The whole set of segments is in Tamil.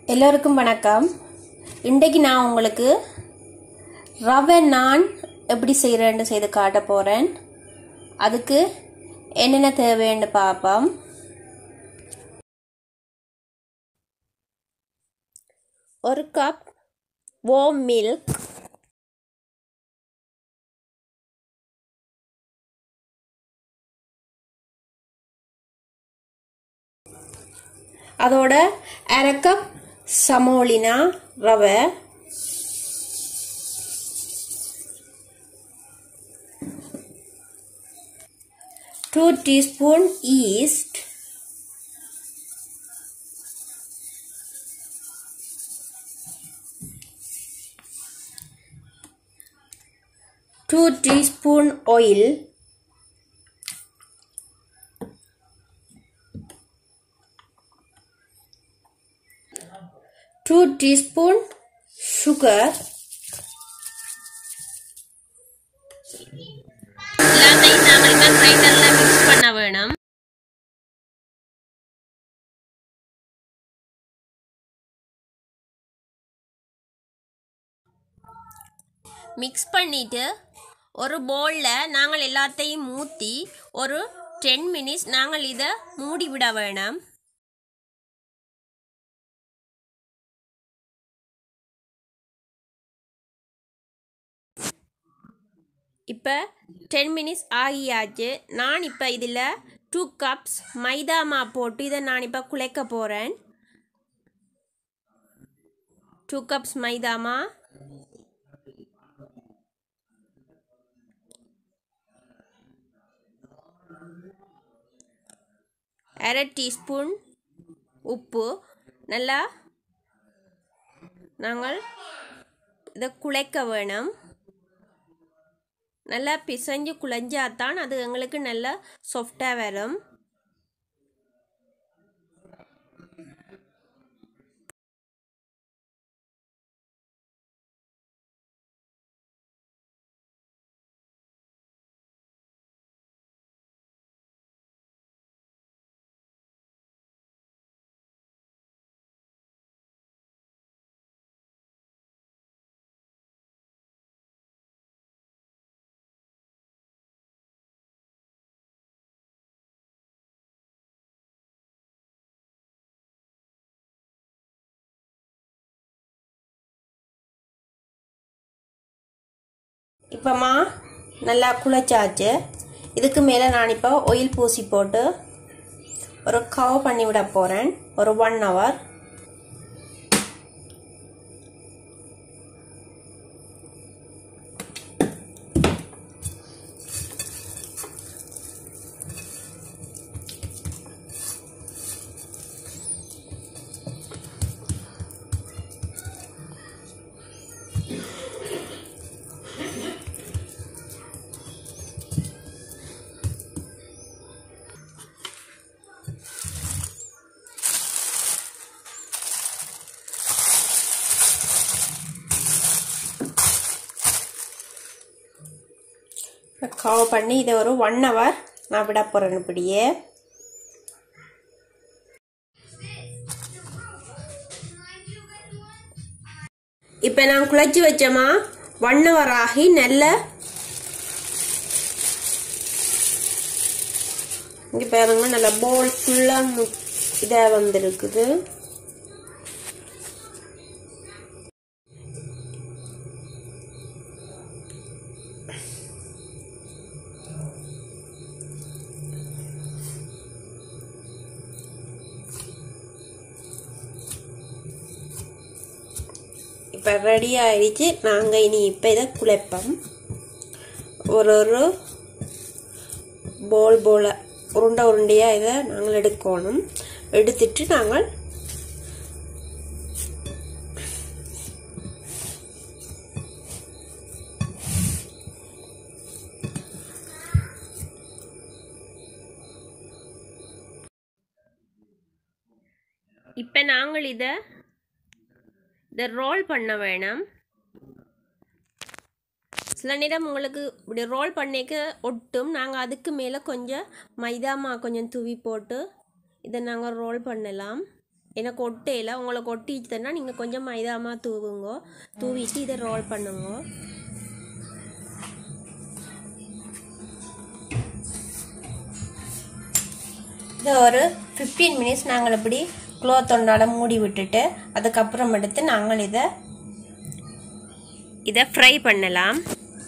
எல்லோருக்கும் வணக்கம் இன்றைக்கு நான் உங்களுக்கு ரவை நான் எப்படி செய்கிறேன்னு செய்து காட்ட போகிறேன் அதுக்கு என்னென்ன தேவைன்னு பார்ப்போம் ஒரு கப் warm மில்க் அதோட அரை கப் சமோலினா ரவை two teaspoon yeast two teaspoon oil two teaspoon sugar எல்லாத்தையும் நாம இப்போ கிரைண்டரில் மிக்ஸ் பண்ண வேணும் மிக்ஸ் பண்ணிட்டு ஒரு பவுலில் நாங்கள் எல்லாத்தையும் ஊற்றி ஒரு டென் மினிட்ஸ் நாங்கள் இதை மூடி விட வேணும் இப்போ டென் மினிட்ஸ் ஆகியாச்சு நான் இப்போ இதில் டூ கப்ஸ் மைதா மா போட்டு இதை நான் இப்போ குழைக்க போகிறேன் டூ கப்ஸ் மைதா மா அரை டீஸ்பூன் உப்பு நல்லா நாங்கள் இதை குழைக்க வேணும் நல்லா பிசைஞ்சு குழஞ்சாதான் அது எங்களுக்கு நல்லா சாஃப்டாக வரும் இப்போம்மா நல்லா குழைச்சாச்சு இதுக்கு மேலே நான் இப்போ ஆயில் பூசி போட்டு ஒரு கவர் பண்ணி விட போகிறேன் ஒரு ஒன் ஹவர் கவர் பண்ணி இதை ஒரு ஒன் ஹவர் நான் விட போகிறேன் இப்படியே இப்போ நான் குழச்சி வச்சோமா ஒன் ஹவர் ஆகி நல்ல இங்கே பாருங்க நல்ல போல் ஃபுல்லாக இதாக வந்திருக்குது இப்போ ரெடி ஆயிடுச்சு நாங்கள் இனி இப்போ இதை குழைப்போம் ஒரு ஒரு போல் போல உருண்டை உருண்டையாக இதை நாங்கள் எடுக்கணும் எடுத்துட்டு நாங்கள் இப்போ நாங்கள் இதை இதை ரோல் பண்ண வேணாம் சில நேரம் உங்களுக்கு இப்படி ரோல் பண்ணிக்க ஒட்டும் நாங்கள் அதுக்கு மேலே கொஞ்சம் மைதா மா கொஞ்சம் தூவி போட்டு இதை நாங்கள் ரோல் பண்ணலாம் எனக்கு ஒட்டையில் உங்களுக்கு ஒட்டிச்சுன்னா நீங்கள் கொஞ்சம் மைதாமா தூவுங்க தூவிட்டு இதை ரோல் பண்ணுங்க இது ஒரு ஃபிஃப்டீன் மினிட்ஸ் நாங்கள் இப்படி க்ளோத் ஒன்றால் மூடி விட்டுட்டு அதுக்கப்புறம் எடுத்து நாங்கள் இதை இதை ஃப்ரை பண்ணலாம்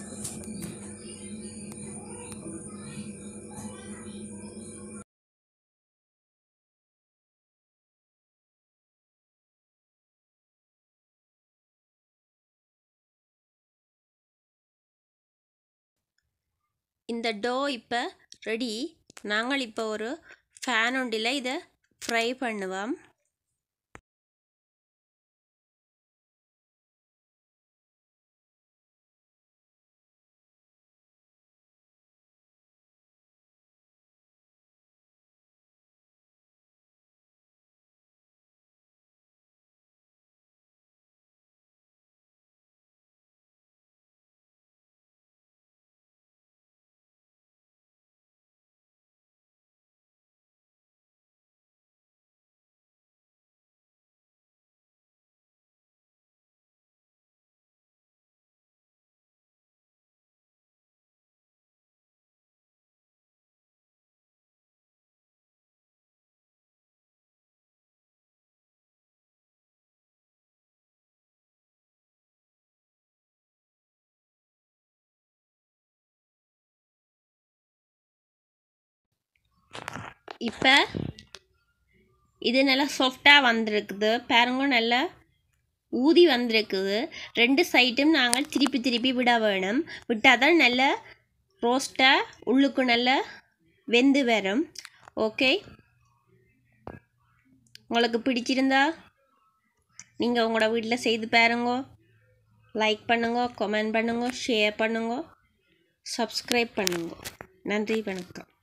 இந்த டோ இப்போ ரெடி நாங்கள் இப்போ ஒரு ஃபேன் ஒன்றில் இதை ஃப்ரை பண்ணுவோம் இப்போ இது நல்லா சாஃப்டாக வந்திருக்குது பாருங்க நல்லா ஊதி வந்திருக்குது ரெண்டு சைடும் நாங்கள் திருப்பி திருப்பி விட வேணும் விட்டால் தான் நல்லா ரோஸ்ட்டாக உள்ளுக்கு நல்லா வெந்து வரும் ஓகே உங்களுக்கு பிடிச்சிருந்தா நீங்கள் உங்களோட வீட்டில் செய்து பாருங்க லைக் பண்ணுங்க கமெண்ட் பண்ணுங்க ஷேர் பண்ணுங்க சப்ஸ்கிரைப் பண்ணுங்க நன்றி வணக்கம்